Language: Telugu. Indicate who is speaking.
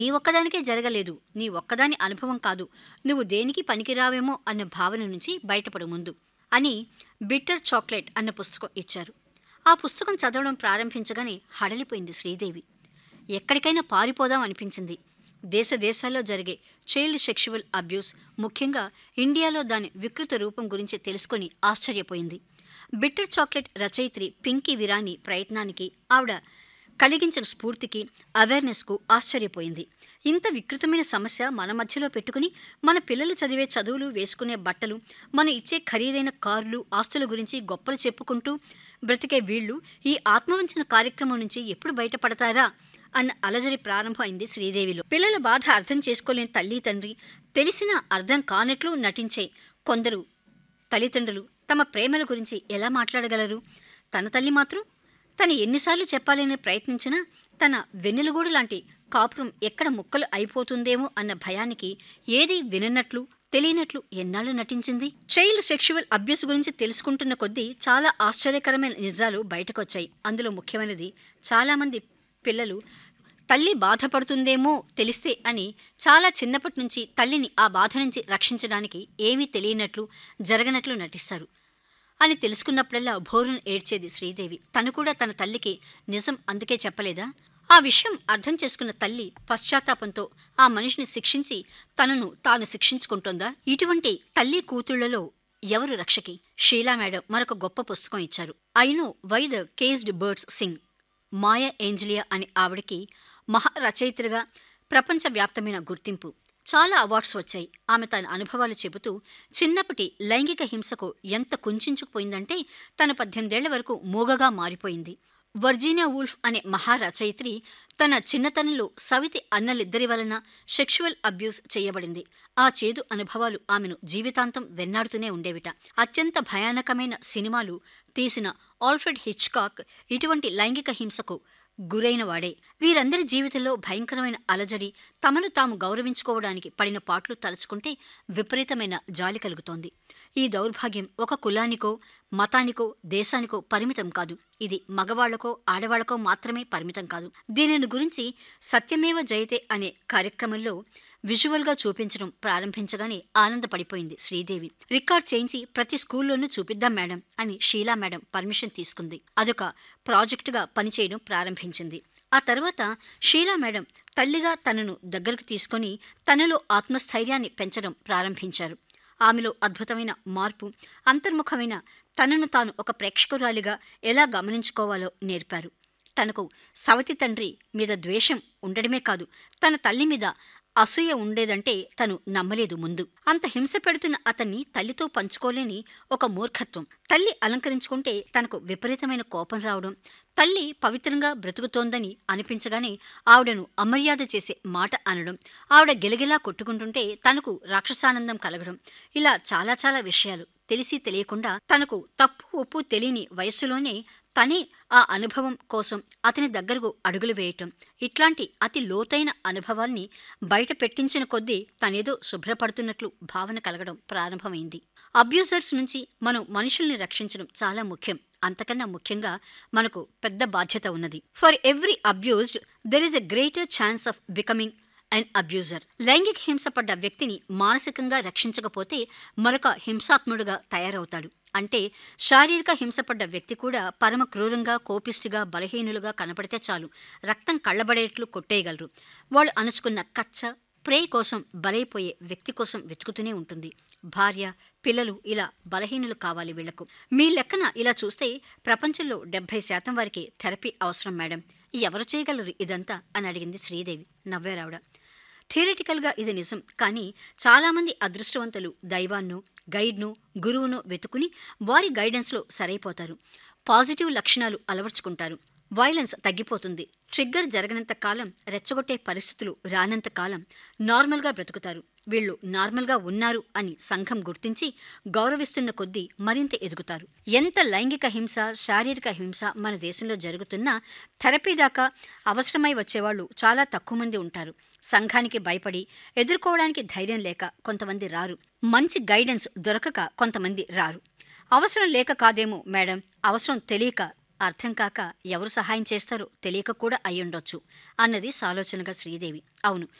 Speaker 1: నీ ఒక్కదానికే జరగలేదు నీ ఒక్కదాని అనుభవం కాదు నువ్వు దేనికి పనికిరావేమో అన్న భావన నుంచి బయటపడు ముందు అని బిట్టర్ చాక్లెట్ అన్న పుస్తకం ఇచ్చారు ఆ పుస్తకం చదవడం ప్రారంభించగానే హడలిపోయింది శ్రీదేవి ఎక్కడికైనా పారిపోదాం అనిపించింది దేశ దేశాల్లో జరిగే చైల్డ్ సెక్షువల్ అబ్యూస్ ముఖ్యంగా ఇండియాలో దాని వికృత రూపం గురించి తెలుసుకొని ఆశ్చర్యపోయింది బిట్టర్ చాక్లెట్ రచయిత్రి పింకీ విరాని ప్రయత్నానికి ఆవిడ కలిగించిన స్ఫూర్తికి అవేర్నెస్కు ఆశ్చర్యపోయింది ఇంత వికృతమైన సమస్య మన మధ్యలో పెట్టుకుని మన పిల్లలు చదివే చదువులు వేసుకునే బట్టలు మనం ఇచ్చే ఖరీదైన కార్లు ఆస్తుల గురించి గొప్పలు చెప్పుకుంటూ బ్రతికే వీళ్ళు ఈ ఆత్మవంచన కార్యక్రమం నుంచి ఎప్పుడు బయటపడతారా అన్న అలజడి ప్రారంభమైంది శ్రీదేవిలో పిల్లల బాధ అర్థం చేసుకోలేని తల్లి తండ్రి తెలిసినా అర్థం కానట్లు నటించే కొందరు తల్లిదండ్రులు తమ ప్రేమల గురించి ఎలా మాట్లాడగలరు తన తల్లి మాత్రం తను ఎన్నిసార్లు చెప్పాలని ప్రయత్నించినా తన వెన్నెలగూడు లాంటి కాపురం ఎక్కడ ముక్కలు అయిపోతుందేమో అన్న భయానికి ఏది విననట్లు తెలియనట్లు ఎన్నాళ్ళు నటించింది చైల్డ్ సెక్షువల్ అబ్యూస్ గురించి తెలుసుకుంటున్న కొద్దీ చాలా ఆశ్చర్యకరమైన నిజాలు బయటకొచ్చాయి అందులో ముఖ్యమైనది చాలామంది పిల్లలు తల్లి బాధపడుతుందేమో తెలిస్తే అని చాలా చిన్నప్పటి నుంచి తల్లిని ఆ బాధ నుంచి రక్షించడానికి ఏమీ తెలియనట్లు జరగనట్లు నటిస్తారు అని తెలుసుకున్నప్పుడల్లా భోరును ఏడ్చేది శ్రీదేవి తను కూడా తన తల్లికి నిజం అందుకే చెప్పలేదా ఆ విషయం అర్థం చేసుకున్న తల్లి పశ్చాత్తాపంతో ఆ మనిషిని శిక్షించి తనను తాను శిక్షించుకుంటోందా ఇటువంటి తల్లి కూతుళ్లలో ఎవరు రక్షకి షీలా మేడం మరొక గొప్ప పుస్తకం ఇచ్చారు I know why the caged birds sing Maya Angelou అనే ఆవిడకి మహా రచయిత్రిగా ప్రపంచవ్యాప్తమైన గుర్తింపు చాలా అవార్డ్స్ వచ్చాయి ఆమె తన అనుభవాలు చెబుతూ చిన్నప్పటి లైంగిక హింసకు ఎంత కుంచుకుపోయిందంటే తన పద్దెనిమిదేళ్ల వరకు మూగగా మారిపోయింది వర్జీనియా వూల్ఫ్ అనే మహా రచయిత్రి తన చిన్నతనంలో సవితి అన్నలిద్దరి వలన సెక్షువల్ అబ్యూస్ చేయబడింది ఆ చేదు అనుభవాలు ఆమెను జీవితాంతం వెన్నాడుతూనే ఉండేవిట అత్యంత భయానకమైన సినిమాలు తీసిన ఆల్ఫ్రెడ్ హిచ్కాక్ ఇటువంటి లైంగిక హింసకు గురైన వాడే వీరందరి జీవితంలో భయంకరమైన అలజడి తమను తాము గౌరవించుకోవడానికి పడిన పాటలు తలుచుకుంటే విపరీతమైన జాలి కలుగుతోంది ఈ దౌర్భాగ్యం ఒక కులానికో మతానికో దేశానికో పరిమితం కాదు ఇది మగవాళ్లకో ఆడవాళ్లకో మాత్రమే పరిమితం కాదు దీనిని గురించి సత్యమేవ జయతే అనే కార్యక్రమంలో విజువల్గా చూపించడం ప్రారంభించగానే ఆనందపడిపోయింది శ్రీదేవి రికార్డ్ చేయించి ప్రతి స్కూల్లోనూ చూపిద్దాం మేడం అని షీలా మేడం పర్మిషన్ తీసుకుంది అదొక ప్రాజెక్టుగా పనిచేయడం ప్రారంభించింది ఆ తర్వాత షీలా మేడం తల్లిగా తనను దగ్గరకు తీసుకొని తనలో ఆత్మస్థైర్యాన్ని పెంచడం ప్రారంభించారు ఆమెలో అద్భుతమైన మార్పు అంతర్ముఖమైన తనను తాను ఒక ప్రేక్షకురాలిగా ఎలా గమనించుకోవాలో నేర్పారు తనకు సవతి తండ్రి మీద ద్వేషం ఉండడమే కాదు తన తల్లి మీద అసూయ ఉండేదంటే తను నమ్మలేదు ముందు అంత హింస పెడుతున్న అతన్ని తల్లితో పంచుకోలేని ఒక మూర్ఖత్వం తల్లి అలంకరించుకుంటే తనకు విపరీతమైన కోపం రావడం తల్లి పవిత్రంగా బ్రతుకుతోందని అనిపించగానే ఆవిడను అమర్యాద చేసే మాట అనడం ఆవిడ గిలగిలా కొట్టుకుంటుంటే తనకు రాక్షసానందం కలగడం ఇలా చాలా చాలా విషయాలు తెలిసి తెలియకుండా తనకు తప్పు ఒప్పు తెలియని వయస్సులోనే తనే ఆ అనుభవం కోసం అతని దగ్గరకు అడుగులు వేయటం ఇట్లాంటి అతి లోతైన అనుభవాల్ని బయట పెట్టించిన కొద్దీ తనేదో శుభ్రపడుతున్నట్లు భావన కలగడం ప్రారంభమైంది అబ్యూజర్స్ నుంచి మనం మనుషుల్ని రక్షించడం చాలా ముఖ్యం అంతకన్నా ముఖ్యంగా మనకు పెద్ద బాధ్యత ఉన్నది for every abused there is a greater chance of becoming and abuser లైంగిక హింస పడ్డ వ్యక్తిని మానసికంగా రక్షించకపోతే మరొక హింసాత్ముడుగా తయారవుతాడు అంటే శారీరక హింసపడ్డ వ్యక్తి కూడా పరమ క్రూరంగా కోపిష్టిగా బలహీనులుగా కనపడితే చాలు రక్తం కళ్ళబడేట్లు కొట్టేయగలరు వాళ్ళు అణుచుకున్న కచ్చ ప్రే కోసం బలైపోయే వ్యక్తి కోసం వెతుకుతూనే ఉంటుంది భార్య పిల్లలు ఇలా బలహీనులు కావాలి వీళ్లకు మీ లెక్కన ఇలా చూస్తే ప్రపంచంలో డెబ్బై శాతం వారికి థెరపీ అవసరం మేడం ఎవరు చేయగలరు ఇదంతా అని అడిగింది శ్రీదేవి నవ్వారావిడ థియరిటికల్గా ఇది నిజం కానీ చాలామంది అదృష్టవంతులు దైవాన్నో గైడ్ను గురువును వెతుకుని వారి గైడెన్స్లో సరైపోతారు పాజిటివ్ లక్షణాలు అలవర్చుకుంటారు వైలెన్స్ తగ్గిపోతుంది ట్రిగ్గర్ జరగనంత కాలం రెచ్చగొట్టే పరిస్థితులు రానంత కాలం నార్మల్గా బ్రతుకుతారు వీళ్ళు నార్మల్గా ఉన్నారు అని సంఘం గుర్తించి గౌరవిస్తున్న కొద్దీ మరింత ఎదుగుతారు ఎంత లైంగిక హింస శారీరక హింస మన దేశంలో జరుగుతున్నా థెరపీ దాకా అవసరమై వచ్చేవాళ్ళు చాలా తక్కువ మంది ఉంటారు సంఘానికి భయపడి ఎదుర్కోవడానికి ధైర్యం లేక కొంతమంది రారు మంచి గైడెన్స్ దొరకక కొంతమంది రారు అవసరం లేక కాదేమో మేడం అవసరం తెలియక అర్థం కాక ఎవరు సహాయం చేస్తారో తెలియక కూడా అయ్యుండొచ్చు అన్నది సాలోచనగా శ్రీదేవి అవును